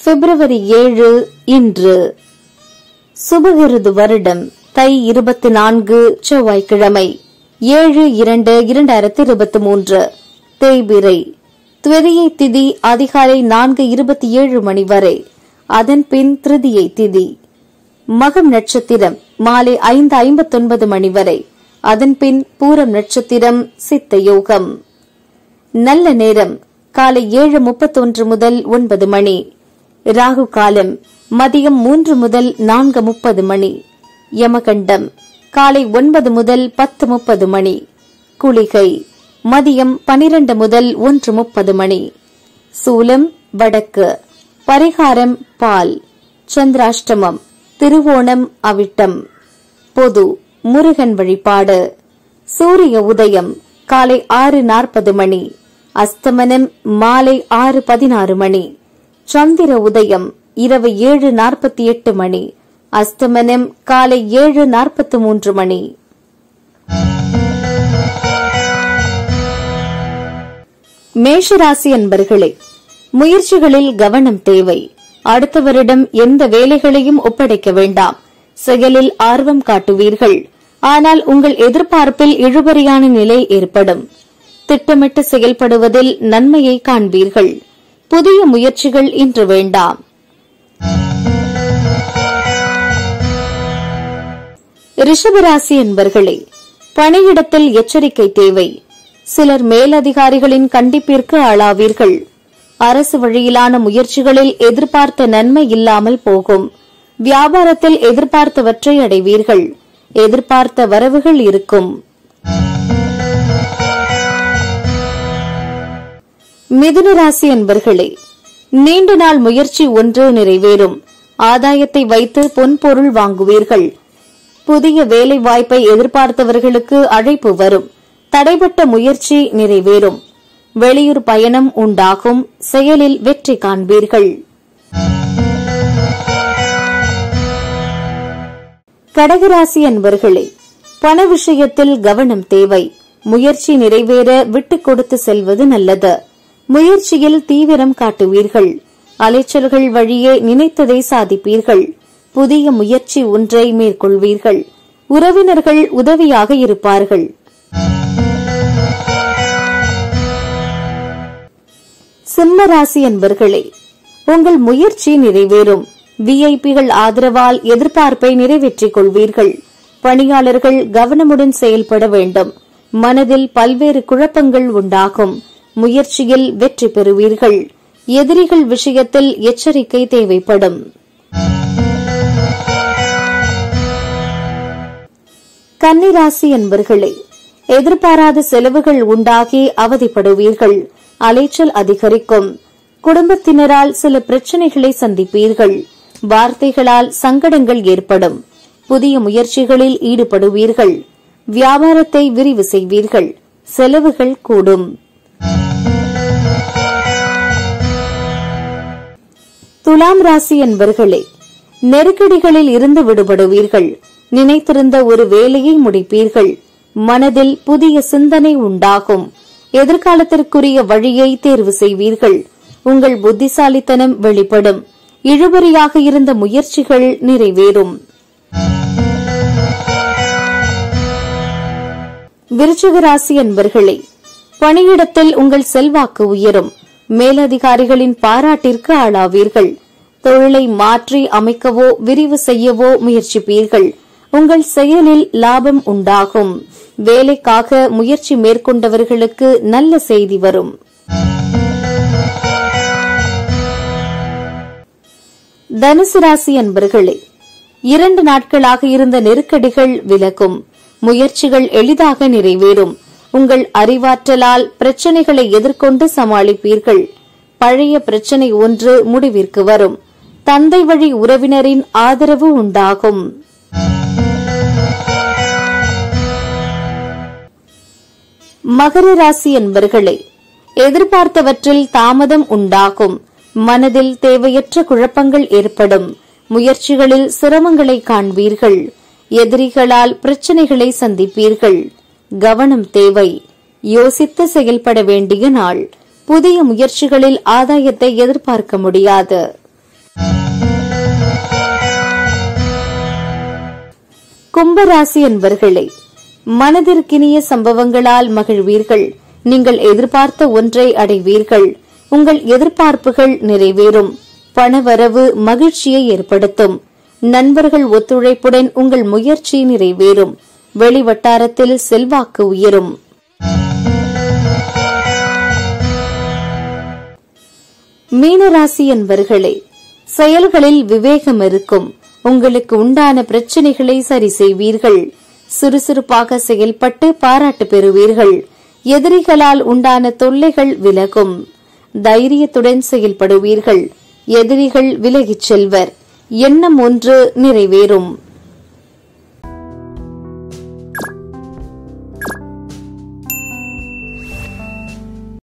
பிப்ரவரி ஏழு இன்று சுபகிருது வருடம் தை இருபத்தி நான்கு செவ்வாய்க்கிழமை ஏழு இரண்டு இரண்டாயிரத்தி இருபத்தி மூன்று தேய்பிரை துவதியை திதி அதிகாலை நான்கு இருபத்தி ஏழு மணி வரை அதன் பின் திருதியை திதி மகம் நட்சத்திரம் மாலை ஐந்து ஐம்பத்தொன்பது மணி வரை அதன் பின் பூரம் நட்சத்திரம் சித்த யோகம் நல்ல நேரம் காலை ஏழு முப்பத்தொன்று முதல் ஒன்பது மணி ராகு காலம் மதியம் மூன்று முதல் நான்கு முப்பது மணி யமகண்டம் காலை ஒன்பது முதல் பத்து முப்பது மணி குளிகை மதியம் பனிரெண்டு முதல் ஒன்று முப்பது மணி சூலம் வடக்கு பரிகாரம் பால் சந்திராஷ்டமம் திருவோணம் அவிட்டம் பொது முருகன் வழிபாடு சூரிய உதயம் காலை ஆறு நாற்பது மணி அஸ்தமனம் மாலை ஆறு பதினாறு மணி சந்திர உதயம் இரவு ஏழு நாற்பத்தி எட்டு மணி அஸ்தமனம் காலை ஏழு நாற்பத்தி மூன்று மணி மேஷராசி அன்பர்களே முயற்சிகளில் கவனம் தேவை அடுத்தவரிடம் எந்த வேலைகளையும் ஒப்படைக்க வேண்டாம் செயலில் ஆர்வம் காட்டுவீர்கள் ஆனால் உங்கள் எதிர்பார்ப்பில் இழுபறியான நிலை ஏற்படும் திட்டமிட்டு செயல்படுவதில் நன்மையை காண்பீர்கள் புதிய முயற்சிகள் இன்று வேண்டாம் ரிஷபராசி என்பர்களே பணியிடத்தில் எச்சரிக்கை தேவை சிலர் மேலதிகாரிகளின் கண்டிப்பிற்கு ஆளாவீர்கள் அரசு வழியிலான முயற்சிகளில் எதிர்பார்த்த நன்மை இல்லாமல் போகும் வியாபாரத்தில் எதிர்பார்த்தவற்றை அடைவீர்கள் எதிர்பார்த்த வரவுகள் இருக்கும் மிதுன ராசி என்பர்களே நீண்ட நாள் முயற்சி ஒன்று நிறைவேறும் ஆதாயத்தை வைத்து பொன்பொருள் வாங்குவீர்கள் புதிய வேலை வாய்ப்பை எதிர்பார்த்தவர்களுக்கு அழைப்பு வரும் தடைபட்ட முயற்சி நிறைவேறும் வெளியூர் பயணம் உண்டாகும் செயலில் வெற்றி காண்பீர்கள் கடகராசி அன்பர்களே பண விஷயத்தில் கவனம் தேவை முயற்சி நிறைவேற விட்டுக் கொடுத்து செல்வது நல்லது முயற்சியில் தீவிரம் காட்டுவீர்கள் அலைச்சல்கள் வழியே நினைத்ததை சாதிப்பீர்கள் புதிய முயற்சி ஒன்றை மேற்கொள்வீர்கள் உறவினர்கள் உதவியாக இருப்பார்கள் சிம்ம ராசி என்பர்களே உங்கள் முயற்சி நிறைவேறும் விஐபிகள் ஆதரவால் எதிர்பார்ப்பை நிறைவேற்றிக் கொள்வீர்கள் பணியாளர்கள் கவனமுடன் செயல்பட வேண்டும் மனதில் பல்வேறு குழப்பங்கள் உண்டாகும் முயற்சியில் வெற்றி பெறுவீர்கள் எதிரிகள் விஷயத்தில் எச்சரிக்கை தேவைப்படும் கன்னிராசி என்பர்களே எதிர்பாராத செலவுகள் உண்டாகி அவதிப்படுவீர்கள் அலைச்சல் அதிகரிக்கும் குடும்பத்தினரால் சில பிரச்சனைகளை சந்திப்பீர்கள் வார்த்தைகளால் சங்கடங்கள் ஏற்படும் புதிய முயற்சிகளில் ஈடுபடுவீர்கள் வியாபாரத்தை விரிவு செய்வீர்கள் செலவுகள் கூடும் துலாம் ராசி என்பர்களே நெருக்கடிகளில் இருந்து விடுபடுவீர்கள் நினைத்திருந்த ஒரு வேலையை முடிப்பீர்கள் மனதில் புதிய சிந்தனை உண்டாகும் எதிர்காலத்திற்குரிய வழியை தேர்வு செய்வீர்கள் உங்கள் புத்திசாலித்தனம் வெளிப்படும் இழுபறியாக இருந்த முயற்சிகள் நிறைவேறும் விருச்சிக ராசி என்பர்களே பணியிடத்தில் உங்கள் செல்வாக்கு உயரும் மேலதிகாரிகளின் பாராட்டிற்கு ஆளாவீர்கள் தொழிலை மாற்றி அமைக்கவோ விரிவு செய்யவோ முயற்சிப்பீர்கள் உங்கள் செயலில் லாபம் உண்டாகும் வேலைக்காக முயற்சி மேற்கொண்டவர்களுக்கு நல்ல செய்தி வரும் தனுசு ராசி அன்பர்களே இரண்டு நாட்களாக இருந்த நெருக்கடிகள் விலகும் முயற்சிகள் எளிதாக நிறைவேறும் உங்கள் அறிவாற்றலால் பிரச்சனைகளை எதிர்கொண்டு சமாளிப்பீர்கள் பழைய பிரச்சனை ஒன்று முடிவிற்கு வரும் தந்தை வழி உறவினரின் ஆதரவு உண்டாகும் மகர ராசி என்பர்களே எதிர்பார்த்தவற்றில் தாமதம் உண்டாகும் மனதில் தேவையற்ற குழப்பங்கள் ஏற்படும் முயற்சிகளில் சிரமங்களை காண்பீர்கள் எதிரிகளால் பிரச்சனைகளை சந்திப்பீர்கள் கவனம் தேவை யோசித்து செயல்பட வேண்டிய நாள் புதிய முயற்சிகளில் ஆதாயத்தை எதிர்பார்க்க முடியாது கும்பராசி அன்பர்களே மனதிற்கினிய சம்பவங்களால் மகிழ்வீர்கள் நீங்கள் எதிர்பார்த்த ஒன்றை அடைவீர்கள் உங்கள் எதிர்பார்ப்புகள் நிறைவேறும் பணவரவு மகிழ்ச்சியை ஏற்படுத்தும் நண்பர்கள் ஒத்துழைப்புடன் உங்கள் முயற்சி நிறைவேறும் வெளிவட்டாரத்தில் செல்வாக்கு உயரும் மீனராசி என்பர்களே செயல்களில் விவேகம் இருக்கும் உங்களுக்கு உண்டான பிரச்சனைகளை சரி செய்வீர்கள் சுறுசுறுப்பாக செயல்பட்டு பாராட்டு பெறுவீர்கள் எதிரிகளால் உண்டான தொல்லைகள் விலகும் தைரியத்துடன் செயல்படுவீர்கள் எதிரிகள் விலகிச் செல்வர் எண்ணம் ஒன்று நிறைவேறும்